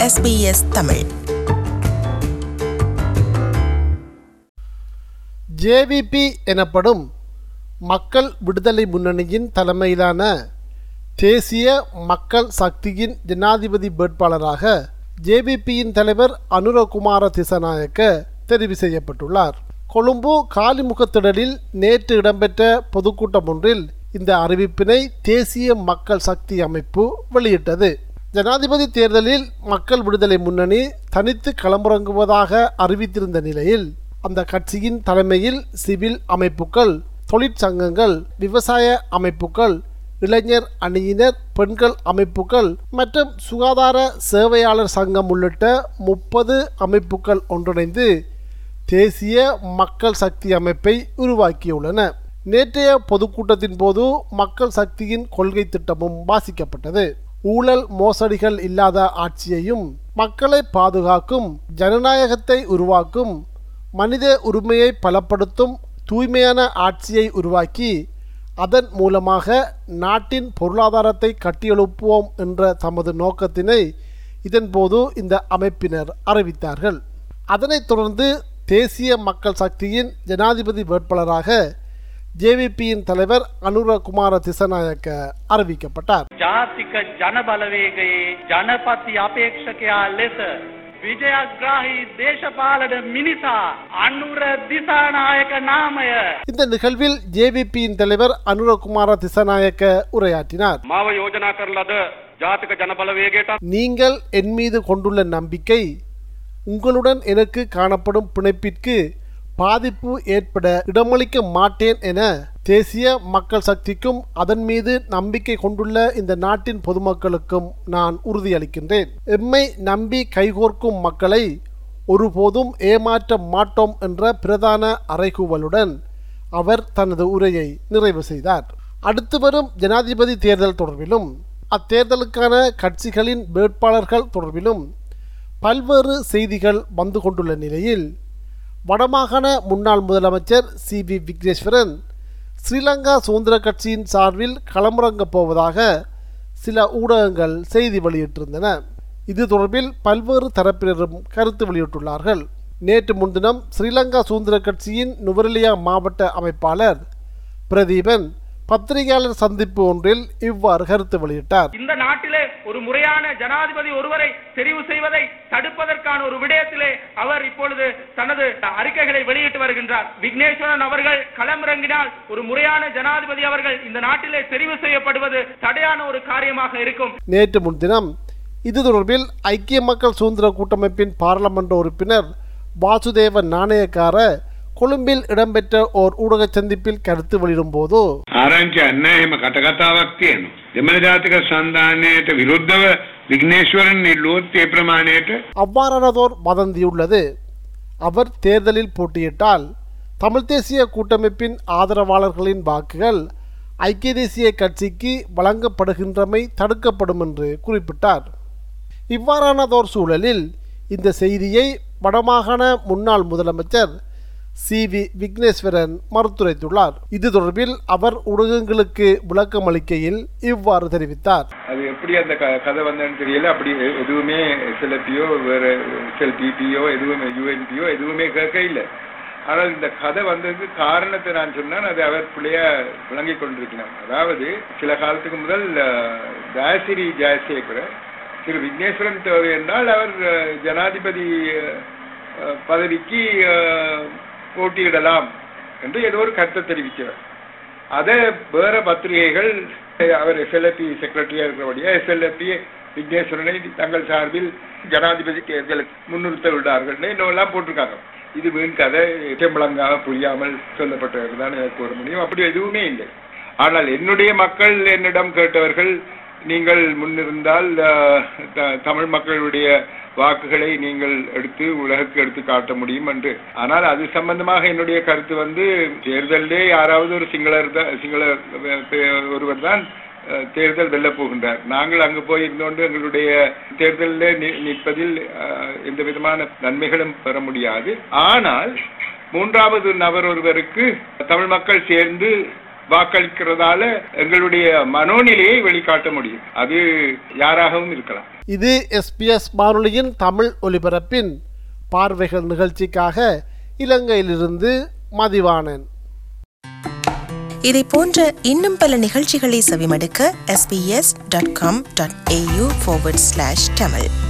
SBS Tamil JVP எனப்படும் மக்கள் விடுதலை முன்னணியின் தலைமையிலான தேசிய மக்கள் சக்தியின் ஜனாதிபதி வேட்பாளராக ஜேவிபியின் தலைவர் அனுரகுமார திசநாயக்க தெரிவு செய்யப்பட்டுள்ளார் கொழும்பு காலிமுகத்திடலில் நேற்று இடம்பெற்ற பொதுக்கூட்டம் ஒன்றில் இந்த அறிவிப்பினை தேசிய மக்கள் சக்தி அமைப்பு வெளியிட்டது ஜனாதிபதி தேர்தலில் மக்கள் விடுதலை முன்னணி தனித்து களமிறங்குவதாக அறிவித்திருந்த நிலையில் அந்த கட்சியின் தலைமையில் சிவில் அமைப்புகள் தொழிற்சங்கங்கள் விவசாய அமைப்புகள் இளைஞர் அணியினர் பெண்கள் அமைப்புகள் மற்றும் சுகாதார சேவையாளர் சங்கம் உள்ளிட்ட முப்பது அமைப்புகள் ஒன்றிணைந்து தேசிய மக்கள் சக்தி அமைப்பை உருவாக்கியுள்ளன நேற்றைய பொதுக்கூட்டத்தின் போது மக்கள் சக்தியின் கொள்கை திட்டமும் வாசிக்கப்பட்டது ஊழல் மோசடிகள் இல்லாத ஆட்சியையும் மக்களை பாதுகாக்கும் ஜனநாயகத்தை உருவாக்கும் மனித உரிமையை பலப்படுத்தும் தூய்மையான ஆட்சியை உருவாக்கி அதன் மூலமாக நாட்டின் பொருளாதாரத்தை கட்டியெழுப்புவோம் என்ற தமது நோக்கத்தினை இதன்போது இந்த அமைப்பினர் அறிவித்தார்கள் அதனைத் தொடர்ந்து தேசிய மக்கள் சக்தியின் ஜனாதிபதி வேட்பாளராக ஜேவிபியின் தலைவர் அனுரகுமார திசநாயக்க அறிவிக்கப்பட்டார் ජාතික ජන බලවේගයේ ජනපති අපේක්ෂකයා ලෙස විජයග්‍රාහි දේශපාලන මිනිසා අනුර දිසානායක නාමය இந்த நிகழ்வில் ஜேவிபியின் தலைவர் அனுரகுமார திசநாயக்க உரையாற்றினார் මාව යෝජනා කරන ලද ජාතික ජන බලවේගයට நீங்கள் என் மீது கொண்டுள்ள நம்பிக்கை உங்களுடன் எனக்கு காணப்படும் பிணைப்பிற்கு பாதிப்பு ஏற்பட இடமளிக்க மாட்டேன் என தேசிய மக்கள் சக்திக்கும் அதன் மீது நம்பிக்கை கொண்டுள்ள இந்த நாட்டின் பொதுமக்களுக்கும் நான் உறுதியளிக்கின்றேன் எம்மை நம்பி கைகோர்க்கும் மக்களை ஒருபோதும் ஏமாற்ற மாட்டோம் என்ற பிரதான அறைகூவலுடன் அவர் தனது உரையை நிறைவு செய்தார் அடுத்து வரும் ஜனாதிபதி தேர்தல் தொடர்பிலும் அத்தேர்தலுக்கான கட்சிகளின் வேட்பாளர்கள் தொடர்பிலும் பல்வேறு செய்திகள் வந்து கொண்டுள்ள நிலையில் வடமாகாண முன்னாள் முதலமைச்சர் சி வி விக்னேஸ்வரன் ஸ்ரீலங்கா சுதந்திர கட்சியின் சார்பில் களமிறங்கப் போவதாக சில ஊடகங்கள் செய்தி வெளியிட்டிருந்தன இது தொடர்பில் பல்வேறு தரப்பினரும் கருத்து வெளியிட்டுள்ளார்கள் நேற்று முன்தினம் ஸ்ரீலங்கா சுதந்திர கட்சியின் நுவரெலியா மாவட்ட அமைப்பாளர் பிரதீபன் பத்திரிகையாளர் சந்திப்பு ஒன்றில் இவ்வாறு கருத்து வெளியிட்டார் இந்த நாட்டிலே ஒரு முறையான ஜனாதிபதி ஒருவரை தெரிவு செய்வதை தடுப்பதற்கான ஒரு விடயத்திலே அவர் இப்பொழுது தனது அறிக்கைகளை வெளியிட்டு வருகின்றார் விக்னேஸ்வரன் அவர்கள் களமிறங்கினால் ஒரு முறையான ஜனாதிபதி அவர்கள் இந்த நாட்டிலே தெரிவு செய்யப்படுவது தடையான ஒரு காரியமாக இருக்கும் நேற்று முன்தினம் இது தொடர்பில் ஐக்கிய மக்கள் சுதந்திர கூட்டமைப்பின் பாராளுமன்ற உறுப்பினர் வாசுதேவ நாணயக்கார கொழும்பில் இடம்பெற்ற ஓர் ஊடக சந்திப்பில் கருத்து வெளியிடும்போது ආරංචියක් නැහැ එහෙම කටකතාවක් තියෙනවා. දෙමළ ජාතික සන්ධානයට විරුද්ධව විග්නේශ්වරන් නිල්ලුවොත් ඒ ප්‍රමාණයට அவ்வாறானதோர் வதந்தியுள்ளது அவர் தேர்தலில் போட்டியிட்டால் தமிழ் தேசிய கூட்டமைப்பின் ஆதரவாளர்களின் வாக்குகள் ஐக்கிய தேசிய கட்சிக்கு வழங்கப்படுகின்றமை தடுக்கப்படும் என்று குறிப்பிட்டார் இவ்வாறானதோர் சூழலில் இந்த செய்தியை வடமாகாண முன்னாள் முதலமைச்சர் சி வி விக்னேஸ்வரன் மறுத்துரைத்துள்ளார் இது தொடர்பில் அவர் ஊடகங்களுக்கு விளக்கமளிக்கையில் இவ்வாறு தெரிவித்தார் அது எப்படி அந்த க- கதை வந்ததுன்னு தெரியல அப்படி எ- எதுவுமே எஸ்எல்பியோ வேற எஸ்எல்பிபியோ எதுவுமே யுஎன்பியோ எதுவுமே கேட்க இல்லை ஆனால் இந்த கதை வந்ததுக்கு காரணத்தை நான் சொன்னேன் அது அவர் பிள்ளைய விளங்கிக் கொண்டிருக்கிறார் அதாவது சில காலத்துக்கு முதல் அஹ், தாசிரி ஜெயசேகர திரு விக்னேஸ்வரன் தேவை என்றால் அவர் அஹ், ஜனாதிபதி அஹ், பதவிக்கு அஹ், போட்டியிடலாம் என்று ஏதோ ஒரு கருத்தை தெரிவித்தவர் அதை வேற பத்திரிகைகள் அவர் எஸ்எல்எப்பி செக்ரட்டரியா இருக்கிறபடியா எஸ்எல்எப்பி விக்னேஸ்வரனை தங்கள் சார்பில் ஜனாதிபதி தேர்தலுக்கு முன்னிறுத்த விட்டார்கள் இன்னும் போட்டிருக்காங்க இது வீண் கதை செம்பளங்காக புரியாமல் சொல்லப்பட்டவர் தான் எனக்கு கூற முடியும் அப்படி எதுவுமே இல்லை ஆனால் என்னுடைய மக்கள் என்னிடம் கேட்டவர்கள் நீங்கள் முன்னிருந்தால் அஹ், த- தமிழ் மக்களுடைய வாக்குகளை நீங்கள் எடுத்து உலகுக்கு எடுத்து காட்ட முடியும் என்று ஆனால் அது சம்பந்தமாக என்னுடைய கருத்து வந்து தேர்தலிலே யாராவது ஒரு சிங்களர் தான் சிங்கள அஹ், பே- ஒருவர் தான் அஹ், தேர்தல் வெல்லப் போகின்றார் நாங்கள் அங்கு போய் இருந்தோண்டு எங்களுடைய தேர்தலிலே நி- நிற்பதில் அஹ், எந்த விதமான நன்மைகளும் பெற முடியாது ஆனால் மூன்றாவது நபர் ஒருவருக்கு தமிழ் மக்கள் சேர்ந்து வாக்களிக்கிறதால எங்களுடைய மனோநிலையை வெளிக்காட்ட முடியும் அது யாராகவும் இருக்கலாம் இது எஸ்பிஎஸ் வானொலியின் தமிழ் ஒலிபரப்பின் பார்வைகள் நிகழ்ச்சிக்காக இலங்கையிலிருந்து மதிவாணன் இதை போன்ற இன்னும் பல நிகழ்ச்சிகளை செவிமடுக்க sbs.com.au forward slash tamil